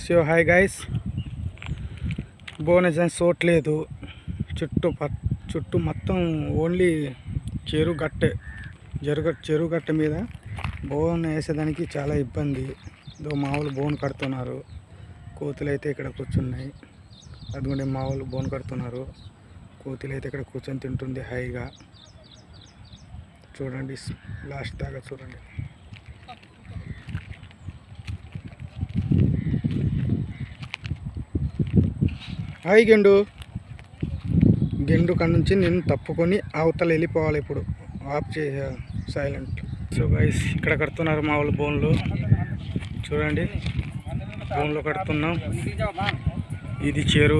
so hi guys బోనజన్ సోట్లేదు చుట్టూ ప- చుట్టూ మొత్తం ఓన్లీ చెరువు గట్టె జరుగ చెరువు గట్టె మీద బోన్ వేసేదానికి చాలా ఇబ్బంది దో మామూలు బోన్ కడుతున్నారు కోతులు అయితే ఇక్కడ కూర్చున్నాయి అదిగోండి మామూలు బోన్ కడుతున్నారు కోతులు అయితే ఇక్కడ కూర్చొని తింటుంది హాయిగా చూడండి లాస్ట్ దాకా చూడండి హాయ్ గెండు గెండు కాడ నుంచి నేను తప్పుకొని అవతల వెళ్ళిపోవాలి ఇప్పుడు ఆఫ్ చేసా సైలెంట్ సో గైస్ ఇక్కడ కడుతున్నారు మా వాళ్ళు బోన్లు చూడండి బోన్లో కడుతున్నాం ఇది చెరువు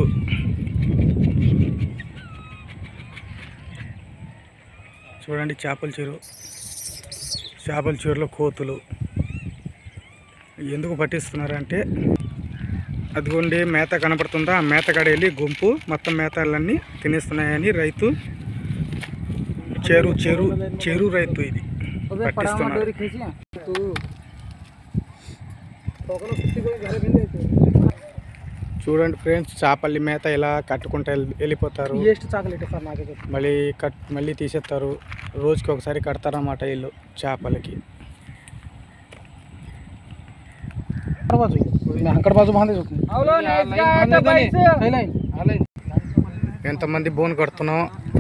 చూడండి చేపల చెరువు చేపల చెరువులో కోతులు ఎందుకు పట్టిస్తున్నారంటే అదిగోండి మేత కనపడుతుందా ఆ మేత కాడ వెళ్ళి గుంపు మొత్తం మేతలన్నీ తినేస్తున్నాయని రైతు చెరు చెరు చెరు రైతు ఇది పట్టిస్తున్నారు చూడండి ఫ్రెండ్స్ చేపల్లి మేత ఇలా కట్టుకుంటూ వెళ్ళి- వెళ్ళిపోతారు ಎಷ್ಟು చాకలేట్ సార్ నాకైతే మళ్ళీ కట్ మళ్ళీ తీసేస్తారు రోజుకి ఒకసారి కడతారన్నమాట వీళ్ళు చేపలకి అక్కడ బాజు అక్కడ బాజు బాగుంది ఎంతమంది బోన్ కడుతున్నాం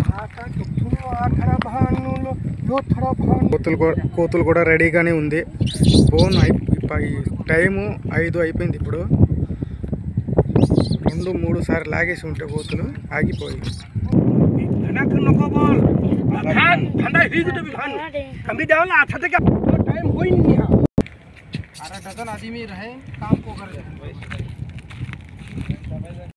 కోతులు కూడా కోతులు కూడా రెడీగానే ఉంది బోన్ అయి ఇప్ప- ఈ టైము ఐదు అయిపోయింది ఇప్పుడు రెండు మూడు సార్లు లాగేసి ఉంటే కోతులు ఆగిపోయి अरे डजन आदमी रहे काम को कर